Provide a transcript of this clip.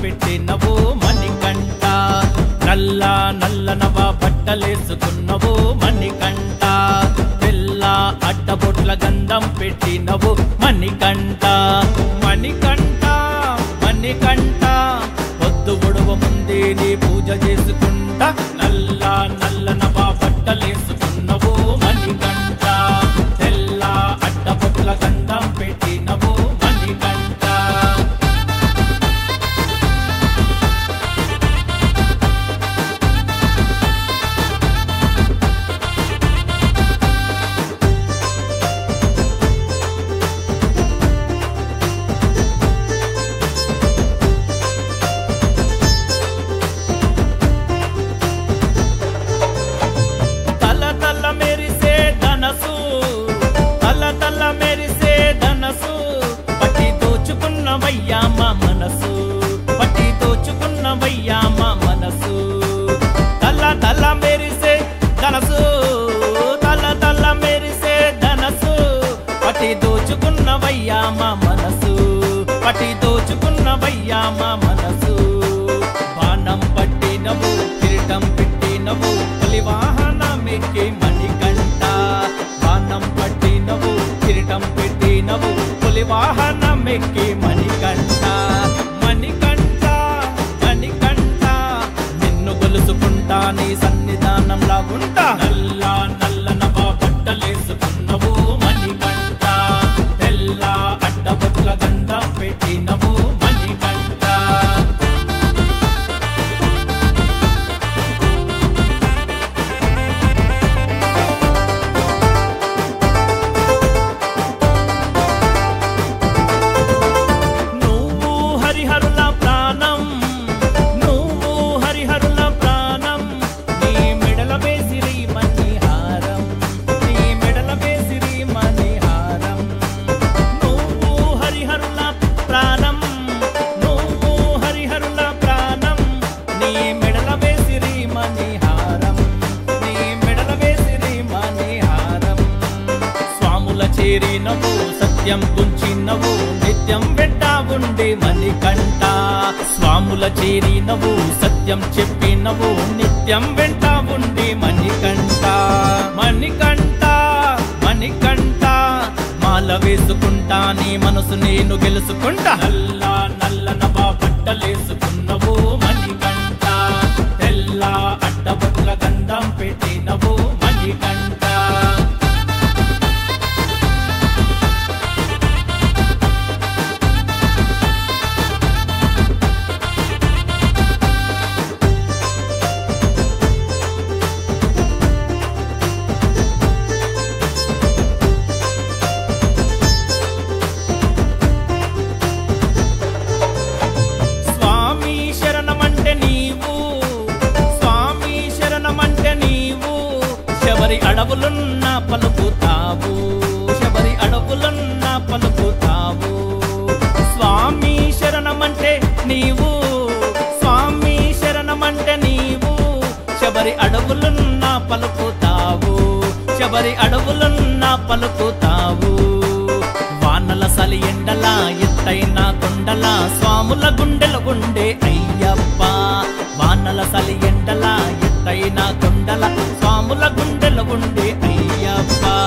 పెట్టినవు మణికంట నల్ల నల్ల నవ బట్టలేసుకున్నవు మణికంట తెల్ల అడ్డబొట్ల గంధం పెట్టినవు మణికంట మణికంట మణికంట పొద్దు గొడవ ముందే నీ పూజ చేసుకుంటా నల్ల నల్ల నవ బట్టలేసుకున్నవు మణికంట తెల్ల అడ్డబొట్ల గంధం పెట్టినవు మణికంట తల తల మెరిసే ధనసు తల తల మెరిసే ధనసు పట్టి దోచుకున్నవయ్యా మా మనసు పట్టి దోచుకున్నవయ్యా మా మనసు తల తల మెరిసే ధనసు తల తల మెరిసే ధనసు పట్టి దోచుకున్నవయ్యా మా మనసు పట్టి దోచుకున్నవయ్యా మా మనసు బాణం పట్టినవు కిరీటం పెట్టినవు పులి వాహనమెక్కి మణికంట బాణం పట్టినవు కిరీటం పెట్టినవు పులి వాహనమెక్కి మణికంట మణికంట మణికంట నిన్ను గొలుసుకుంటా నీ సన్నిధానంలా ఉంటా నల్ల నల్ల నవ బట్టలేసుకున్నవు మణికంట తెల్ల అడ్డబొట్ల గంధం పెట్టినవు మణికంట నువ్వు హరిహరుల ప్రాణం నువ్వు హరిహరుల ప్రాణం నీ మెడల వేసిరి మణిహారం నీ మెడల వేసిరి మణిహారం నువ్వు హరిహరుల ప్రాణం నువ్వు హరిహరుల ప్రాణం నీ మెడల వేసిరి మణిహారం నీ మెడల వేసిరి మణిహారం స్వాముల చేరినవు సత్యం గుంచినవు నిత్యం వెంట ఉండి మణికంట స్వాముల చేరినవు సత్యం చెప్పినవు నిత్యం వెంట ఉండి మణికంట మణికంట మణికంట మాల వేసుకుంటా నీ మనసు నేను గెలుచుకుంటా నల్ల నల్ల నవ బట్టలేసుకున్నవు మణికంట తెల్ల అడ్డబొట్ల గంధం పెట్టినవు మణికంట స్వామి శరణమంటే నీవు స్వామి శరణమంటే నీవు శబరి అడవులున్న పలుకుతావు శబరి అడవులున్న పలుకుతావు స్వామి శరణమంటే నీవు స్వామి శరణమంటే నీవు శబరి అడవులున్న పలుకుతావు శబరి అడవులున్న పలుకుతావు వానల సలి ఎండల ఎత్తైన కొండల స్వాముల గుండెల గుండె అయ్యప్ప వానల సలి ఎండల ఎత్తైన కొండల స్వాముల గుండెల గుండె అయ్యప్ప